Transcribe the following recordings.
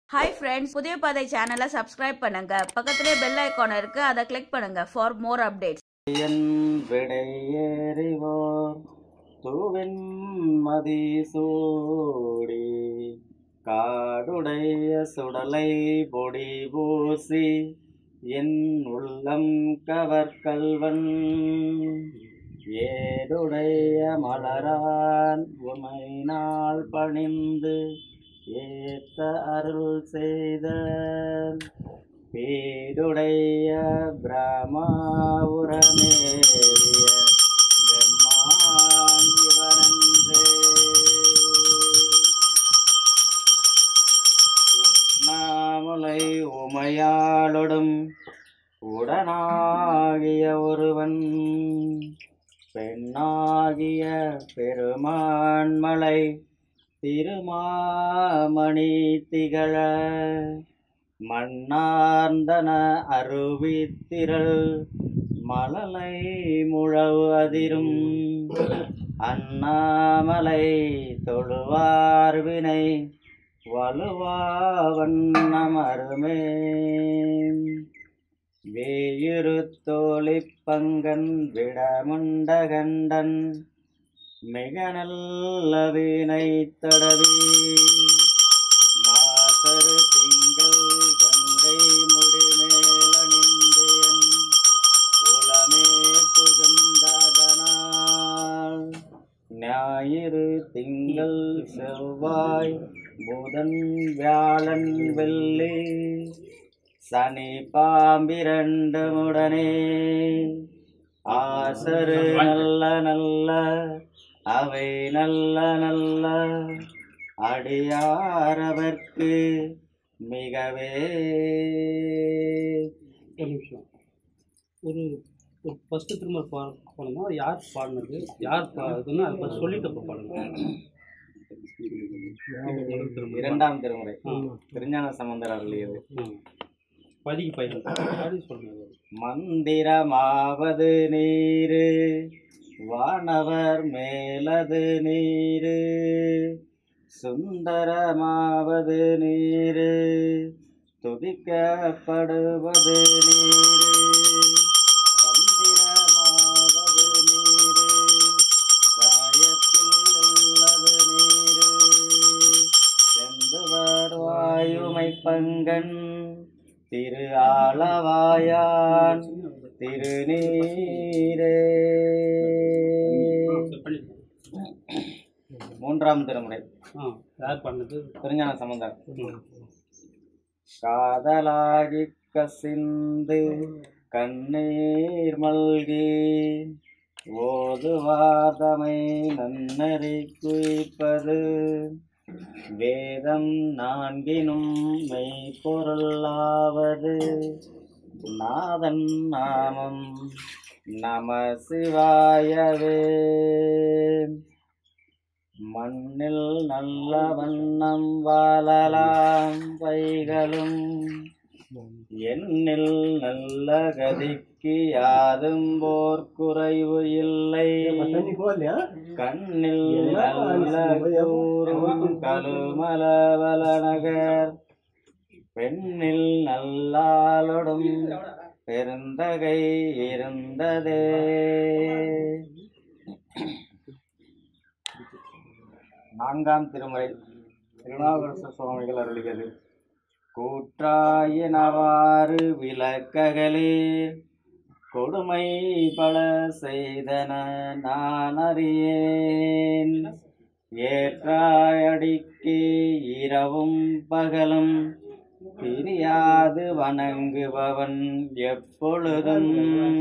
Hi friends புதிய பாதை சேனலை சப்ஸ்கிரைப் பண்ணுங்க பக்கத்திலே பெல் ஐகான் இருக்கு அதை கிளிக் பண்ணுங்க ஃபார் மோர் அப்டேட்ஸ் என் விடையேறிவோர் தூவின் மதிசூடி காடுடைய சுடலை பொடி பூசி என் உள்ளம் கவர்கல்வன் ஏடுடைய மலரான் உமை நாள் பணிந்து ஏத்த அருள் செய்த பீடுடைய பிரமாவுரமேறிய பெம்மான் இவனன்றே உண்ணாமுலை உமையாளொடும் உடனாகிய ஒருவன் பெண்ணாகிய பெருமான்மலை திருமாமணி திகழ மண்ணார்ந்தன அருவித்திரள் மலலை முழவு அதிரும் அண்ணாமலை தொழுவார் வினை வலுவா வண்ணமருமே வேயுரு தோழிப் பங்கன் விடமுண்டகண்டன் மிக நல்ல வீணை தடவி மாசரு திங்கள் கங்கை முடிமேலணிந்து என் உலமே புகுந்ததனால் ஞாயிறு திங்கள் செவ்வாய் புதன் வியாழன் வெள்ளி சனி பாம்பிரண்டு உடனே ஆசரு நல்ல நல்ல அவை நல்ல நல்ல அடியாரவர்க்கு மிகவே ஒரு நிமிஷம் ஒரு ஒரு ஃபஸ்ட்டு திரும்ப பா பாடணுமா யார் பாடினது யார் பாடுதுன்னு அதை ஃபஸ்ட் சொல்லிட்டு அப்போ பாடுங்க முதல் திரும்ப இரண்டாம் திருமுறை ஆ. திருஞான சம்பந்தர் அருளியது ம். பதிக்கு பையன் பாடி சொல்லுங்க மந்திரமாவது நீரு வானவர் மேலது நீரு சுந்தரமாவது நீரு துதிக்கப்படுவது நீரு தந்திரமாவது நீரு சாயத்தில் உள்ளது நீரு செந்துவர் வாயுமை பங்கன் திரு ஆளவாயான் திருநீரே மூன்றாம் திருமுறை ஆ யார் பாடினது திருஞான சம்பந்தர் ம். காதலாகி கசிந்து கண்ணீர் மல்கி ஓதுவாதமை நன்னறி குவிப்பது வேதம் நான்கினும் மெய்ப்பொருளாவது நாதன் நாமம் நம சிவாயவே மண்ணில் நல்ல வண்ணம் வாழலாம் வைகளும் எண்ணில் நல்ல கதிக்கு யாதும் போர் குறைவு இல்லை கண்ணில் நல்ல கூறும் கழுமலவல நகர் பெண்ணில் நல்லாளொடும் பெருந்தகை இருந்ததே நான்காம் திருமுறை திருநாவுக்கரசு சுவாமிகள் அருளியது கூற்றாயினவாறு விளக்ககளே கொடுமை பல செய்தன நான் அறியேன் ஏற்றாயடிக்கு இரவும் பகலும் பிரியாது வணங்குபவன் எப்பொழுதும்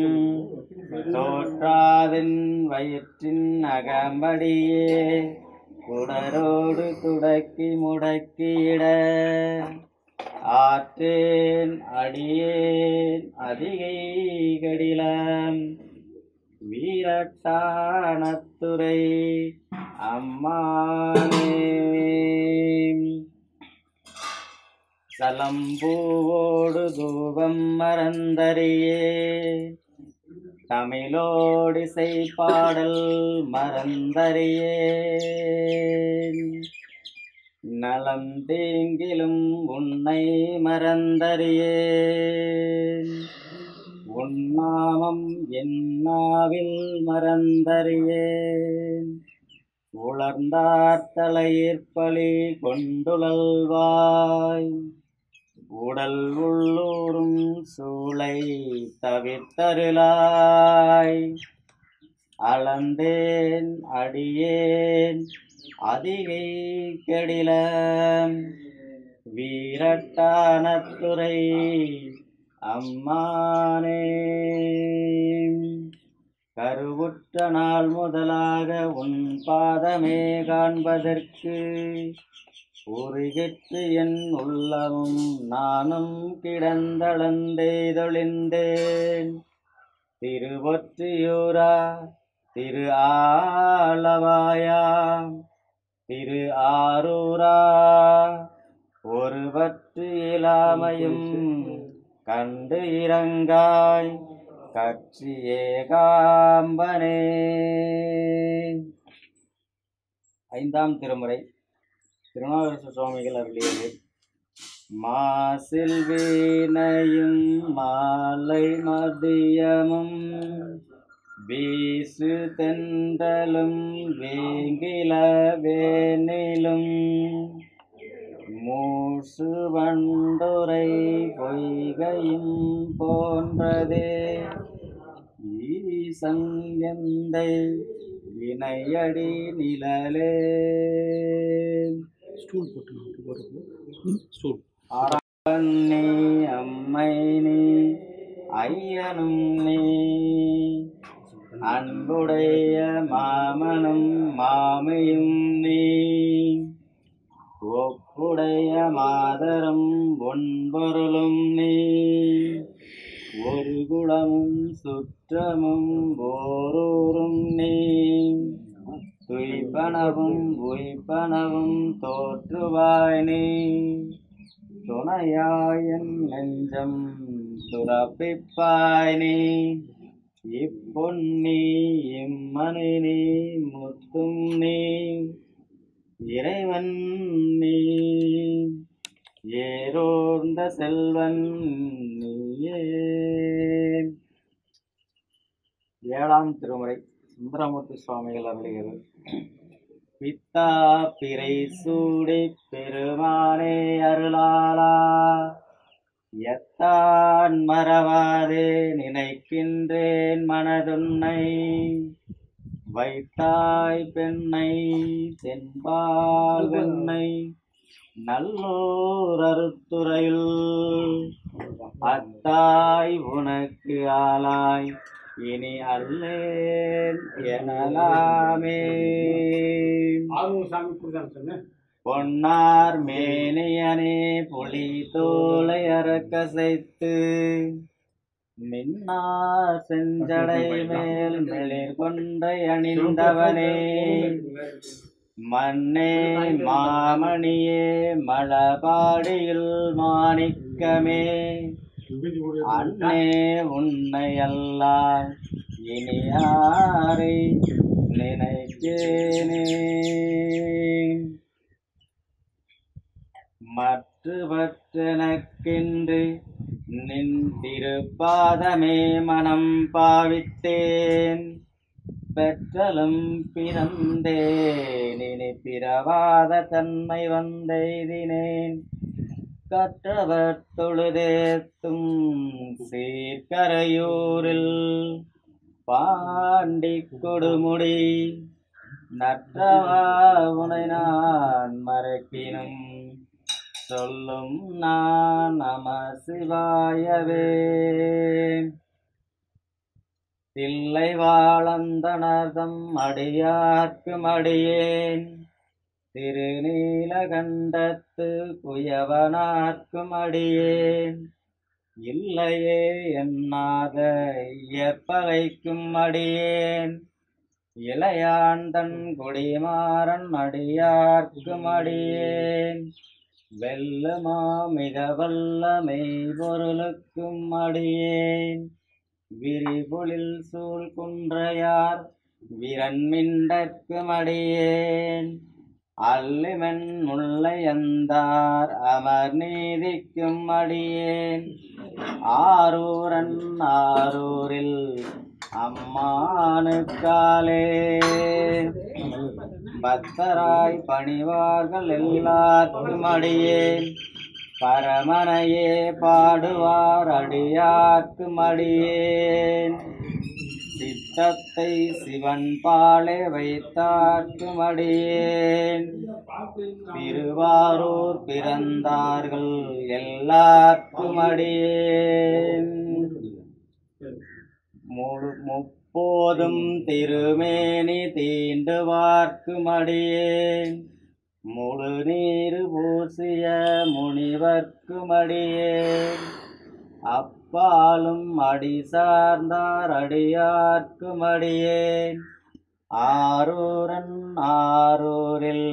தோற்றாதின் வயிற்றின் அகம்படியே குடரோடு துடக்கி முடக்கியிட ஆற்றேன் அடியேன் அதிகை கடிலம் வீரட்டானத்துறை அம்மானே சலம்பூவோடு தூபம் மறந்தறியே தமிழோடிசை பாடல் மறந்தறியேன் நலம் தீங்கிலும் உன்னை மறந்தறியேன் உன்னாமம் என்னாவில் மறந்தறியேன் உலர்ந்தார் தலையிற்பலி கொண்டுழல்வாய் உடல் உள்ளூரும் சூளை தவிர்த்தருளாய் அளந்தேன் அடியேன் அதிகை கெடில வீரட்டானத்துறை அம்மானே கருவுற்ற நாள் முதலாக உன் பாதமே காண்பதற்கு உருகிற்று என் உள்ளமும் நானும் கிடந்தளந்தெய்தொழிந்தேன் திருவொற்றியூரா திரு ஆலவாயா திரு ஆரூரா ஒருவற்று இயலாமையும் கண்டு இறங்காய் கட்சி ஏகாம்பனே ஐந்தாம் திருமுறை திருநாவுக்கரசு சுவாமிகள் அருளியது மாசில் வீணையும் மாலை மதியமும் வீசு தென்றலும் வேங்கில வேனிலும் மூசு வண்டுரை பொய்கையும் போன்றதே ஈசன் எந்தை வினையடி நிழலே ஸ்டூல் போட்டு போடுறது ஸ்டூல் நீ அம்மை நீ ஐயனும் நீ அன்புடைய மாமனும் மாமையும் நீ ஒப்புடைய மாதரும் ஒன்பொருளும் நீ ஒரு குளமும் சுற்றமும் ஓரூரும் நீ துய்பனவும் உய்பனவும் தோற்றுவாய் நீ துணையாயன் நெஞ்சம் துறப்பிப்பாய் நீ இப்பொன்னி இம்மணி நீ முத்தும் நீ இறைவன் நீ ஏரோர்ந்த செல்வன் நீயே ஏழாம் திருமுறை சுந்தரமூர்த்தி சுவாமிகள் அருளுகிறது பித்தா பிறை சூடி பெருமானே அருளாளா எத்தான் மறவாதே நினைக்கின்றேன் மனதுன்னை வைத்தாய் பெண்ணை தென்பால் வெண்ணை நல்லோர் அருத்துறையுள் அத்தாய் உனக்கு ஆளாய் இனி அல்லேன் எனலாமே சாமி கொடுத்தாங்க சொன்னேன் பொன்னார் மேனியனே புலி தோலை அறக்கசைத்து மின்னார் செஞ்சடை மேல் மெளிர் கொண்டை அணிந்தவனே மண்ணே மாமணியே மலபாடியில் மாணிக்கமே அண்ணே உன்னை அல்லால் இனி யாரை நினைக்கேனே மற்றவற்றெனக்கென்று நின் திருப்பாதமே மனம் பாவித்தேன் பெற்றலும் பிறந்தேன் இனி பிறவாத தன்மை வந்தெய்தினேன் கற்றவர் தொழுதேத்தும் சீர்கரையூரில் பாண்டி கொடுமுடி நற்றவா உனை நான் மறக்கினும் சொல்லும் நான் நம சிவாயவே தில்லை வாழந்தனர்தம் அடியார்க்கும் அடியேன் திருநீலகண்டத்து குயவனார்க்கும் அடியேன் இல்லையே என்னாத எப்பகைக்கும் அடியேன் இளையாண்டன் குடிமாறன் அடியார்க்கும் அடியேன் வெல்லுமா மிக வல்லமை பொருளுக்கும் அடியேன் விரிபொழில் சூழ் குன்றையார் விரண்மிண்டற்கும் அடியேன் அல்லிமென் முல்லையந்தார் அமர் நீதிக்கும் அடியேன் ஆரூரன் ஆரூரில் அம்மானுக்காலே பக்தராய் பணிவார்கள் எல்லாருக்கும் அடியேன் பரமனையே பாடுவார் அடியார்க்கும் அடியேன் சித்தத்தை சிவன் பாலே வைத்தார்க்கும் அடியேன் திருவாரூர் பிறந்தார்கள் எல்லாருக்கும் அடியேன் முழு முப்போதும் திருமேனி தீண்டுவார்க்கும் அடியேன் முழு நீரு பூசிய முனிவர்க்கும் அடியேன் அப்பாலும் அடி சார்ந்தார் அடியார்க்கும் அடியேன் ஆரூரன் ஆரூரில்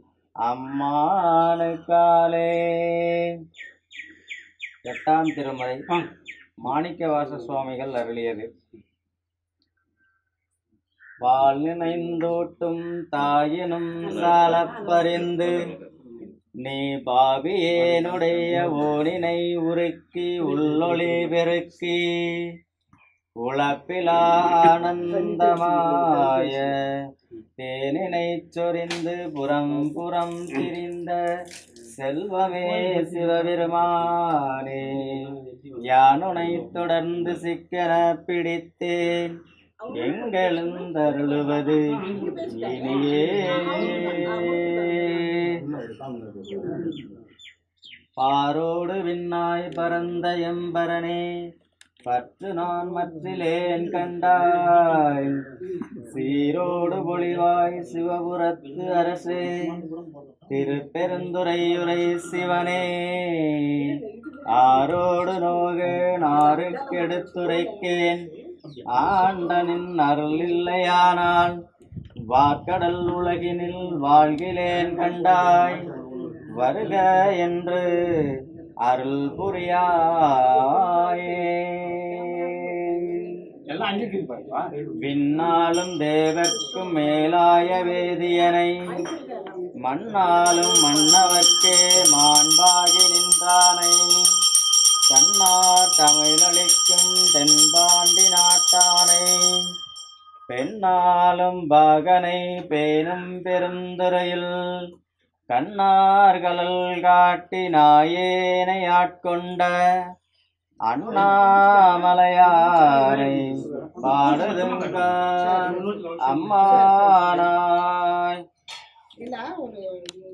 அம்மானுக்காலே எட்டாம் திருமுறை ஆ மாணிக்கவாச சுவாமிகள் அருளியது பால் நினைந்தோட்டும் தாயினும் சாலப்பறிந்து நீ பாவியேனுடைய ஓனினை உருக்கி உள்ளொளி பெருக்கி உழப்பிலா ஆனந்தமாய தேனினை சொரிந்து புறம் புறம் திரிந்த செல்வமே சிவபெருமானே யானுனை தொடர்ந்து சிக்கன பிடித்தேன் எங்களந்தருளுவது இனியே பாரோடு விண்ணாய் பரந்த எம்பரனே பற்று நான் மற்றிலேன் கண்டாய் சீரோடு பொழிவாய் சிவபுரத்து அரசே திருப்பெருந்துறையுரை சிவனே ஆரோடு நோக நாருக்கெடுத்துரைக்கேன் ஆண்டனின் அருள் இல்லையானால் வார்க்கடல் உலகினில் வாழ்கிலேன் கண்டாய் வருக என்று அருள் புரியாயே எல்லாம் அங்கீகரி பாருப்பா விண்ணாலும் தேவர்க்கும் மேலாய வேதியனை மண்ணாலும் மன்னவர்க்கே மாண்பாகி நின்றானை தன்னார் தமிழளிக்கும் தென்பாண்டி நாட்டானை பெண்ணாலும் பாகனை பேணும் பெருந்துறையில் கண்ணார்களல் காட்டி நாயேனை ஆட்கொண்ட அண்ணாமலையாரை பாடுதுங்க அம்மானாய் இல்ல ஒரு